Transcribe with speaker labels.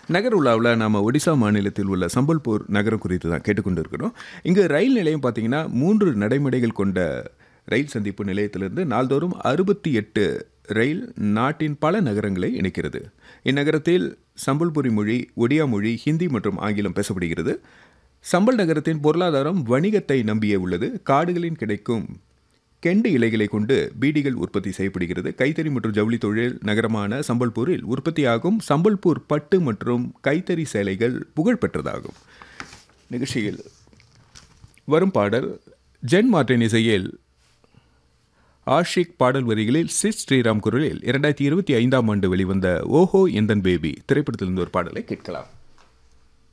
Speaker 1: நகர் உலாவில் நாம் ஒடிசா மாநிலத்தில் உள்ள சம்பல்பூர் நகரம் குறித்து தான் கேட்டுக்கொண்டிருக்கிறோம் இங்கு ரயில் நிலையம் பார்த்தீங்கன்னா மூன்று நடைமேடைகள் கொண்ட ரயில் சந்திப்பு நிலையத்திலிருந்து நாள்தோறும் அறுபத்தி எட்டு ரயில் நாட்டின் பல நகரங்களை இணைக்கிறது இந்நகரத்தில் சம்பல்புரி மொழி ஒடியா மொழி ஹிந்தி மற்றும் ஆங்கிலம் பேசப்படுகிறது சம்பல் நகரத்தின் பொருளாதாரம் வணிகத்தை நம்பியே உள்ளது காடுகளின் கிடைக்கும் கெண்டு இலைகளை கொண்டு பீடிகள் உற்பத்தி செய்யப்படுகிறது கைத்தறி மற்றும் ஜவுளி தொழில் நகரமான சம்பல்பூரில் உற்பத்தியாகும் சம்பல்பூர் பட்டு மற்றும் கைத்தறி சேலைகள் புகழ்பெற்றதாகும் நிகழ்ச்சியில் வரும் பாடல் ஜென் மார்டின் இசையில் ஆஷிக் பாடல் வரிகளில் சித் ஸ்ரீராம் குரலில் இரண்டாயிரத்தி இருபத்தி ஐந்தாம் ஆண்டு வெளிவந்த ஓஹோ எந்தன் பேபி திரைப்படத்திலிருந்து ஒரு பாடலை கேட்கலாம்